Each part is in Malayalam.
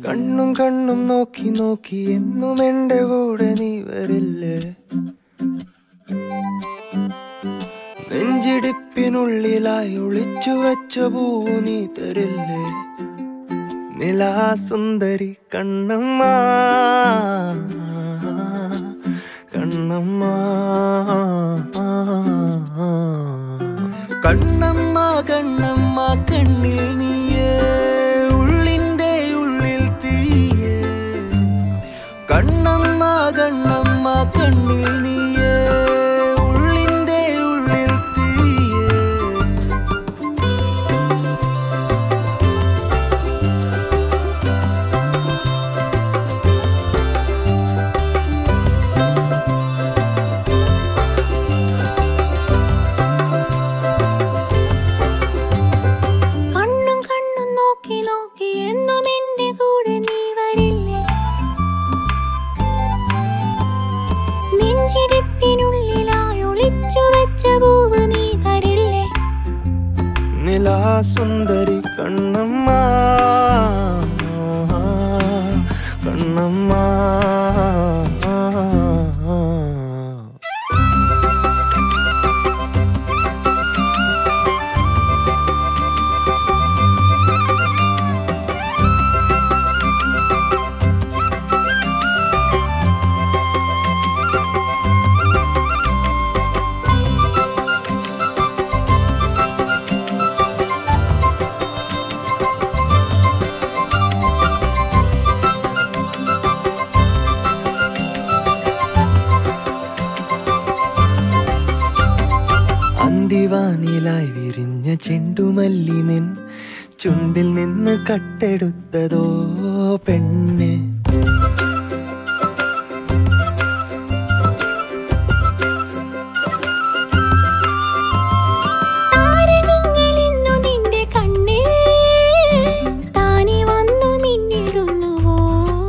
കണ്ണും കണ്ണും നോക്കി നോക്കി എന്നും എന്റെ കൂടെ നീ വരില്ലേ നെഞ്ചിടിപ്പിനുള്ളിലായി ഒളിച്ചു വെച്ച പൂവു നീ തരില്ലേ നിലാസുന്ദരി കണ്ണമ്മ കണ്ണമ്മ കണ്ണമ്മ കണ്ണമ്മ കണ്ണിൽ നീയേ ഉള്ളിൻ്റെ ഉള്ളിൽ തീയേ കണ്ണമ്മ കണ്ണമ്മ കണ്ണിൽ നീയേ ഉള്ളിൻ്റെ ഉള്ളിൽ തീയേ കണ്ണും കണ്ണും നോക്കി നോക്കി എന്നും എന്റെ കൂടെ നീ വരില്ലേ നെഞ്ചിടിപ്പിനുള്ളിലായി ഒളിച്ചു വെച്ച പൂവ് നീ തരില്ലേ നിലാസുന്ദരി കണ്ണമ്മ കണ്ണമ്മ അന്തിവാനിലായി വിരിഞ്ഞ ചെണ്ടുമല്ലി നിൻ ചുണ്ടിൽ നിന്ന് കട്ടെടുത്തതോ പെണ്ണെ താരകങ്ങളിന്നു നിന്റെ കണ്ണിൽ താനെ വന്നു മിന്നിടുന്നുവോ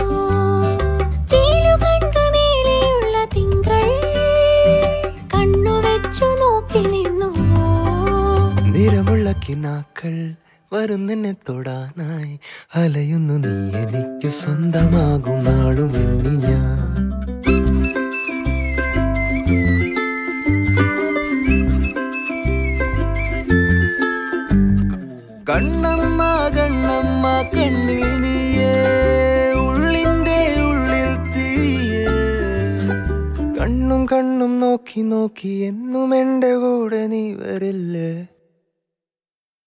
ചേലു കണ്ടു മേലെയുള്ള തിങ്കൾ കണ്ണു വെച്ചു നോക്കി നിന്നുവോ നിറമുള്ള കിനാക്കൾ വരുന്നെന്നെ തൊടാനായി അലയുന്നു നീ എനിക്ക് സ്വന്തമാകും നാളും എണ്ണി ഞാൻ കണ്ണമ്മ കണ്ണമ്മ കണ്ണിൽ നീയേ ഉള്ളിൻ്റെ ഉള്ളിൽ തീയേ കണ്ണും കണ്ണും നോക്കി നോക്കി എന്നും എന്റെ കൂടെ നീ വരില്ലേ